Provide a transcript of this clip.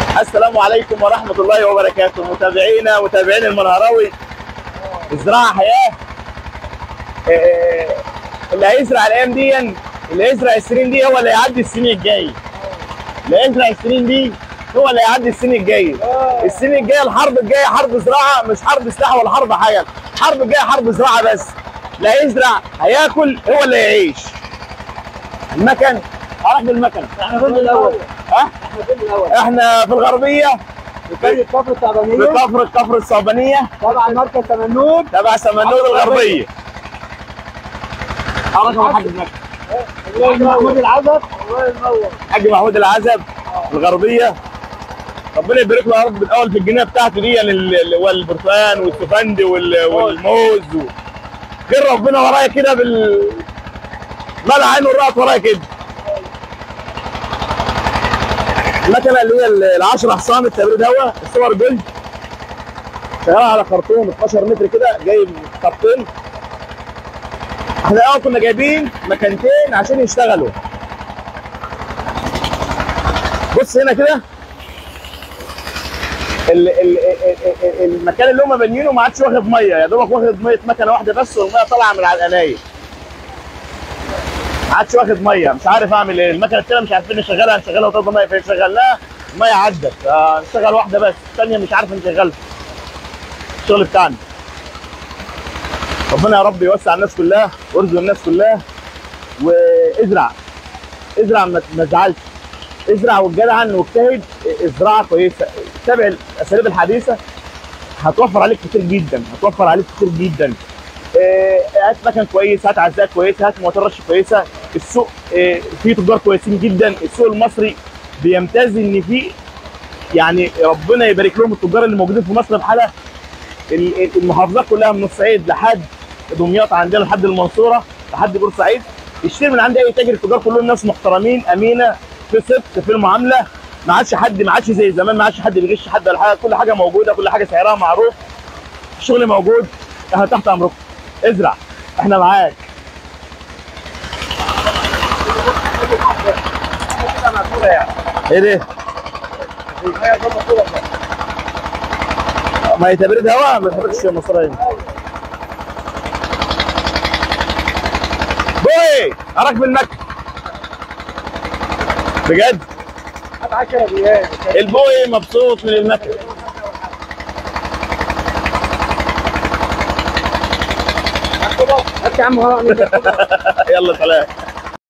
السلام عليكم ورحمة الله وبركاته متابعينا متابعين المنهراوي الزراعة حياة آه، اللي هيزرع الأيام دي اللي هيزرع السنين دي هو اللي هيعدي السنين الجاي اللي هيزرع السنين دي هو اللي هيعدي السنين الجاي السنين الجاية الحرب الجاية حرب زراعة مش حرب سلاح ولا حرب حاجة الحرب الجاية حرب زراعة بس اللي هيزرع هياكل هو اللي هيعيش المكن عرف المكن احنا فين الاول؟ ها احنا فين الاول؟ احنا في الغربية في كفر في التعبانيه كفر الكفر الصعبانية تبع مركز تمنود تبع سمنود الغربية حركة محمد المكن محمود العزب الله ينور حاج محمود العزب الغربيه ربنا يبارك له يا رب الاول في الجنيه بتاعته دي ال- ال- والبرتقال والسفندي وال- والموز و... غير ربنا ورايا كده بال ملع عينه الرأس ورايا كده المكنه اللي هي ال- العشر حصان التبريد هواء السوبر جولد شغاله على خرطوم 12 متر كده جايب خطين احنا الاول كنا جايبين مكانتين عشان يشتغلوا بص هنا كده ال- ال- ال- ال- المكان اللي هم بانيينه ما عادش واخد ميه يا دوبك واخد ميه مكنه واحده بس والميه طالعه من على القناير ما عادش واخد ميه مش عارف اعمل ايه المكنه التانيه مش عارفين نشغلها هنشغلها وتفضل ميه فين شغلناها الميه عدت آه، نشتغل واحده بس الثانيه مش عارف نشغلها الشغل بتاعنا ربنا يا رب يوسع الناس كلها ويرزق الناس كلها وازرع ازرع ما ما تزعلش ازرع والجدعن واجتهد الزراعه كويسه تابع الاساليب الحديثه هتوفر عليك كتير جدا هتوفر عليك كتير جدا آه، هات مكن كويس هات عزاء كويسه هات موتور رش كويسه السوق آه، فيه تجار كويسين جدا السوق المصري بيمتاز ان فيه يعني ربنا يبارك لهم التجار اللي موجودين في مصر بحالها ال- ال- المحافظات كلها من الصعيد لحد دمياط عندنا لحد المنصوره لحد بورسعيد يشتري من عند اي تاجر التجار كلهم ناس محترمين امينه في صدق في المعامله ما عادش حد ما عادش زي زمان ما عادش حد بيغش حد ولا حاجه كل حاجه موجوده كل حاجه سعرها معروف الشغل موجود احنا تحت امركم ازرع احنا معاك ايه ده؟ ما هي تبريد هواء ما بتحبش المصريين بوي اراك بالمكة بجد 10 ريال البوي مبسوط من المكة هات يا عم ورا يلا سلام